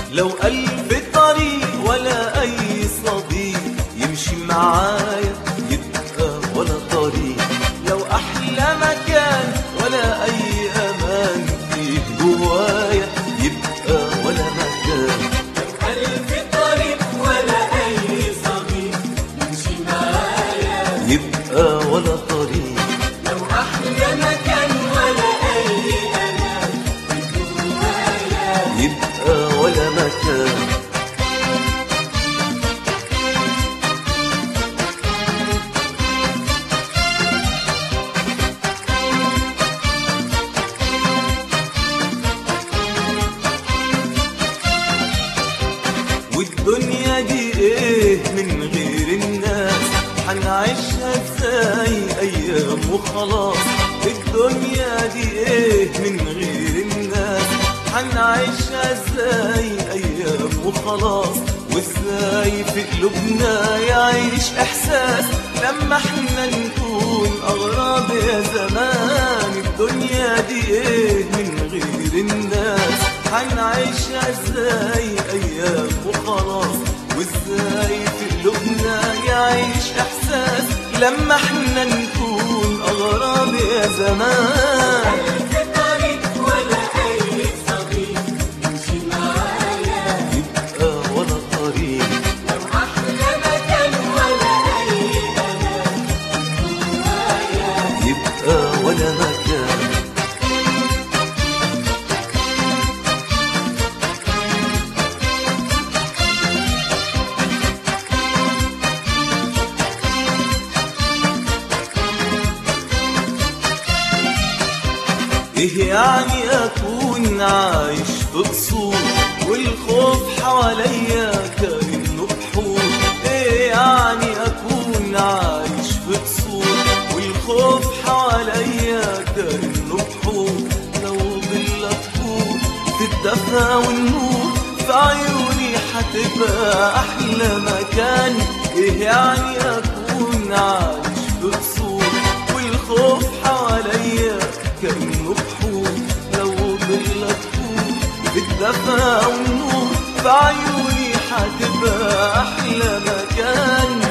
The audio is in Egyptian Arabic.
لو ألف طريق ولا أي صديق يمشي معايا يبقى ولا طريق لو أحلى مكان ولا أي أمان فيه جوايا يبقى ولا مكان ألف طريق ولا أي صديق يمشي معايا يبقى ولا طريق لو أحلى مكان ولا أي أمان جوايا يبقى ولا مكان والدنيا دي ايه من غير الناس هنعيشها ازاي ايام وخلاص الدنيا دي ايه من غير الناس هنعيشها ازاي ايام وخلاص وازاي في قلوبنا يعيش احساس لما احنا نكون اغراب يا زمان الدنيا دي ايه من غير الناس هنعيشها ازاي ايام وخلاص وازاي في قلوبنا يعيش احساس لما احنا نكون اغراب يا زمان ألف طريق ولا أي صديق يمشي معايا يبقى ولا طريق لو أحلى مكان ولا أي أمان جوايا يبقى ولا مكان ايه يعني اكون عايش في قصور والخوف حواليا كانه بحور ايه يعني اكون عايش في قصور والخوف حواليا كانه بحور لو ظل طول في الدفا والنور في عيوني حتبقى احلى مكان ايه يعني اكون عايش في قصور والخوف حواليا كأنه بحور لو ظلت طول بالدفا والنور في عيوني حتبقى أحلى مكان